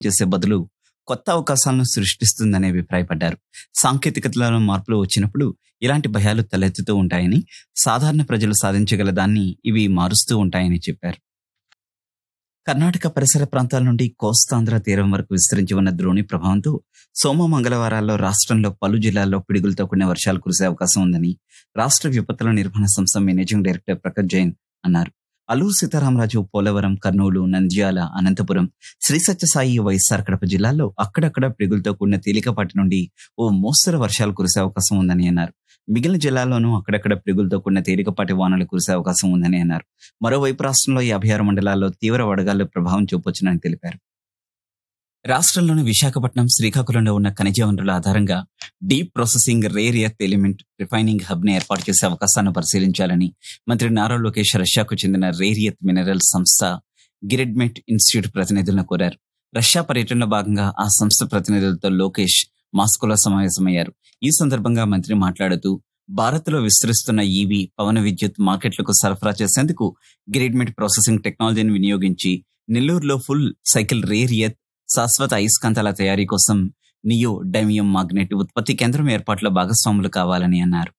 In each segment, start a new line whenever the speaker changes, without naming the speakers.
చేసే బదులు కొత్త అవకాశాలను సృష్టిస్తుందని అభిప్రాయపడ్డారు సాంకేతికతలో మార్పులు వచ్చినప్పుడు ఇలాంటి భయాలు తలెత్తుతూ ఉంటాయని సాధారణ ప్రజలు సాధించగల దాన్ని ఇవి మారుస్తూ ఉంటాయని చెప్పారు కర్ణాటక పరిసర ప్రాంతాల నుండి కోస్తాంధ్ర తీరం వరకు విస్తరించి ఉన్న ద్రోణి ప్రభావంతో సోమ మంగళవారాల్లో రాష్ట్రంలో పలు జిల్లాల్లో పిడుగులతో కూడిన వర్షాలు కురిసే అవకాశం ఉందని రాష్ట్ర విపత్తుల నిర్వహణ సంస్థ మేనేజింగ్ డైరెక్టర్ ప్రకాష్ జైన్ అన్నారు అల్లూరు సీతారామరాజు పోలవరం కర్నూలు నంద్యాల అనంతపురం శ్రీ సత్యసాయి వైఎస్ఆర్ కడప జిల్లాల్లో అక్కడక్కడ పిడుగులతో కూడిన తేలికపాటి నుండి ఓ మోస్తరు వర్షాలు కురిసే అవకాశం ఉందని అన్నారు మిగిలిన జిల్లాల్లోనూ అక్కడక్కడ పిడుగులతో కూడిన తేలికపాటి వానలు కురిసే అవకాశం ఉందని అన్నారు మరోవైపు రాష్ట్రంలో యాభై ఆరు మండలాల్లో తీవ్ర వడగాలు ప్రభావం చూపొచ్చునని తెలిపారు రాష్ట్రంలోని విశాఖపట్నం శ్రీకాకుళంలో ఉన్న ఖనిజ వనరుల ఆధారంగా deep processing rare earth element refining hub ని ఏర్పాటు చేసే అవకాశాన్ని పరిశీలించాలని మంత్రి నారా లోకేష్ రష్యాకు చెందిన రేర్ ఎర్త్ మినరల్ సంస్థ గిరెడ్మెట్ ఇన్స్టిట్యూట్ ప్రతినిధులను కోరారు రష్యా పర్యటనలో భాగంగా ఆ సంస్థ ప్రతినిధులతో లోకేష్ మాస్కోలో సమావేశమయ్యారు ఈ సందర్భంగా మంత్రి మాట్లాడుతూ భారత్ లో విస్తరిస్తున్న ఈవీ పవన విద్యుత్ మార్కెట్లకు సరఫరా చేసేందుకు గ్రిడ్మెట్ ప్రాసెసింగ్ టెక్నాలజీని వినియోగించి నెల్లూరులో ఫుల్ సైకిల్ రేర్ ఎర్త్ శాశ్వత అయస్కాంతాల తయారీ కోసం నియో డైమియం మాగ్నెట్ ఉత్పత్తి కేంద్రం ఏర్పాట్లో భాగస్వాములు కావాలని అన్నారు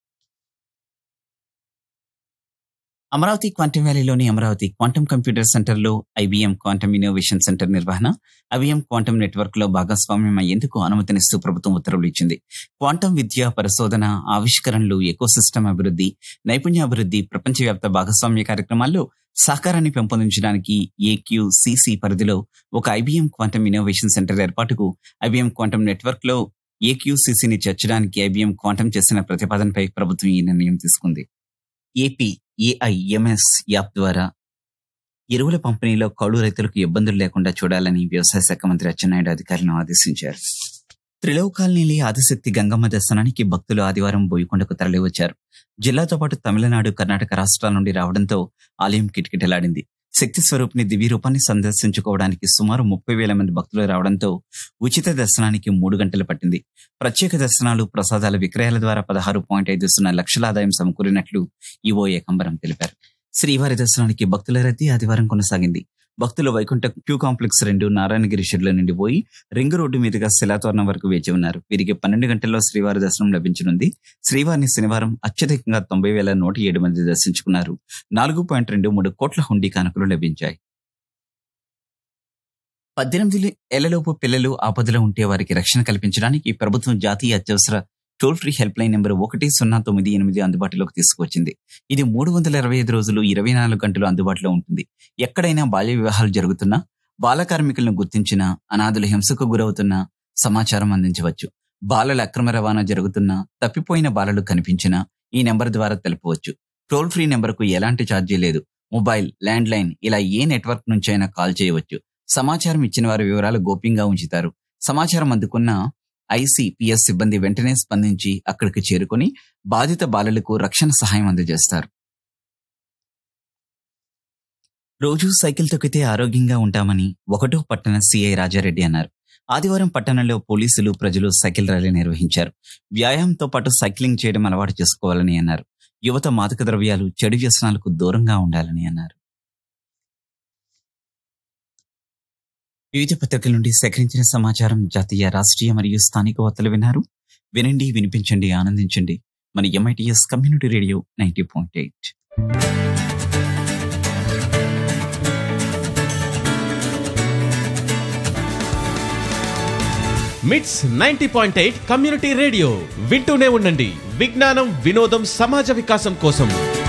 అమరావతి క్వాంటమ్ వ్యాలీలోని అమరావతి క్వాంటమ్ కంప్యూటర్ సెంటర్లో ఐబీఎం క్వాంటమ్ ఇన్నోవేషన్ సెంటర్ నిర్వహణ ఐబీఎం క్వాంటమ్ నెట్వర్క్ లో భాగస్వామ్యం అయ్యేందుకు అనుమతినిస్తూ ప్రభుత్వం ఉత్తర్వులు ఇచ్చింది క్వాంటమ్ విద్య పరిశోధన ఆవిష్కరణలు ఎకోసిస్టమ్ అభివృద్ధి నైపుణ్యాభివృద్ధి ప్రపంచవ్యాప్త భాగస్వామ్య కార్యక్రమాల్లో సహకారాన్ని పెంపొందించడానికి ఏక్యూసీసీ పరిధిలో ఒక ఐబీఎం క్వాంటమ్ ఇన్నోవేషన్ సెంటర్ ఏర్పాటుకు ఐబీఎం క్వాంటమ్ నెట్వర్క్ లో ఏక్యూసీసీని చేర్చడానికి ఐబీఎం క్వాంటమ్ చేసిన ప్రతిపాదనపై ప్రభుత్వం ఈ నిర్ణయం తీసుకుంది ఏపీ ఏఐఎంఎస్ యాప్ ద్వారా ఎరువుల పంపిణీలో కౌలు రైతులకు ఇబ్బందులు లేకుండా చూడాలని వ్యవసాయ శాఖ మంత్రి అచ్చెన్నాయుడు అధికారులను ఆదేశించారు త్రిలోకాలనేలి ఆదిశక్తి గంగమ్మ దర్శనానికి భక్తులు ఆదివారం బోయకొండకు తరలివచ్చారు జిల్లాతో పాటు తమిళనాడు కర్ణాటక రాష్ట్రాల నుండి రావడంతో ఆలయం కిటకిటలాడింది శక్తి స్వరూపిణి దివ్య రూపాన్ని సందర్శించుకోవడానికి సుమారు ముప్పై వేల మంది భక్తులు రావడంతో ఉచిత దర్శనానికి మూడు గంటలు పట్టింది ప్రత్యేక దర్శనాలు ప్రసాదాల విక్రయాల ద్వారా పదహారు పాయింట్ ఐదు సున్నా లక్షల ఆదాయం సమకూరినట్లు ఈవో ఏకంబరం తెలిపారు శ్రీవారి దర్శనానికి భక్తుల రద్దీ ఆదివారం కొనసాగింది భక్తులు వైకుంఠ క్యూ కాంప్లెక్స్ రెండు నారాయణగిరి షెడ్ల నుండి పోయి రింగ్ రోడ్డు మీదుగా శిలాతోరణం వరకు వేచి ఉన్నారు వీరికి పన్నెండు గంటల్లో శ్రీవారి దర్శనం లభించనుంది శ్రీవారిని శనివారం అత్యధికంగా తొంభై వేల నూట ఏడు మంది దర్శించుకున్నారు నాలుగు పాయింట్ రెండు మూడు కోట్ల హుండీ కానుకలు లభించాయి పద్దెనిమిది ఏళ్లలోపు పిల్లలు ఆపదలో ఉంటే వారికి రక్షణ కల్పించడానికి ప్రభుత్వం జాతీయ అత్యవసర toll free helpline number ఒకటి సున్నా తొమ్మిది ఎనిమిది అందుబాటులోకి తీసుకువచ్చింది ఇది మూడు వందల ఇరవై ఐదు రోజులు ఇరవై నాలుగు గంటలు అందుబాటులో ఉంటుంది ఎక్కడైనా బాల్య వివాహాలు జరుగుతున్నా బాల కార్మికులను గుర్తించినా అనాథులు హింసకు గురవుతున్నా సమాచారం అందించవచ్చు బాలల అక్రమ రవాణా జరుగుతున్నా తప్పిపోయిన బాలలు కనిపించినా ఈ నెంబర్ ద్వారా తెలుపవచ్చు టోల్ ఫ్రీ నెంబర్కు ఎలాంటి ఛార్జీ లేదు మొబైల్ ల్యాండ్ లైన్ ఇలా ఏ నెట్వర్క్ నుంచైనా కాల్ చేయవచ్చు సమాచారం ఇచ్చిన వారి వివరాలు గోప్యంగా ఉంచుతారు సమాచారం అందుకున్న ఐసీపీఎస్ సిబ్బంది వెంటనే స్పందించి అక్కడికి చేరుకొని బాధిత బాలలకు రక్షణ సహాయం అందజేస్తారు రోజు సైకిల్ తొక్కితే ఆరోగ్యంగా ఉంటామని ఒకటో పట్టణ సిఐ రాజారెడ్డి అన్నారు ఆదివారం పట్టణంలో పోలీసులు ప్రజలు సైకిల్ ర్యాలీ నిర్వహించారు వ్యాయామంతో పాటు సైక్లింగ్ చేయడం అలవాటు చేసుకోవాలని అన్నారు యువత మాదక ద్రవ్యాలు చెడు వ్యసనాలకు దూరంగా ఉండాలని అన్నారు వివిధ పత్రికల నుండి సేకరించిన సమాచారం జాతీయ రాష్ట్రీయ మరియు స్థానిక వార్తలు విన్నారు వినండి వినిపించండి ఆనందించండి మన MITS community radio ninety point eight
MITS ninety point eight community radio వింటూనే ఉండండి విజ్ఞానం వినోదం సమాజ వికాసం కోసం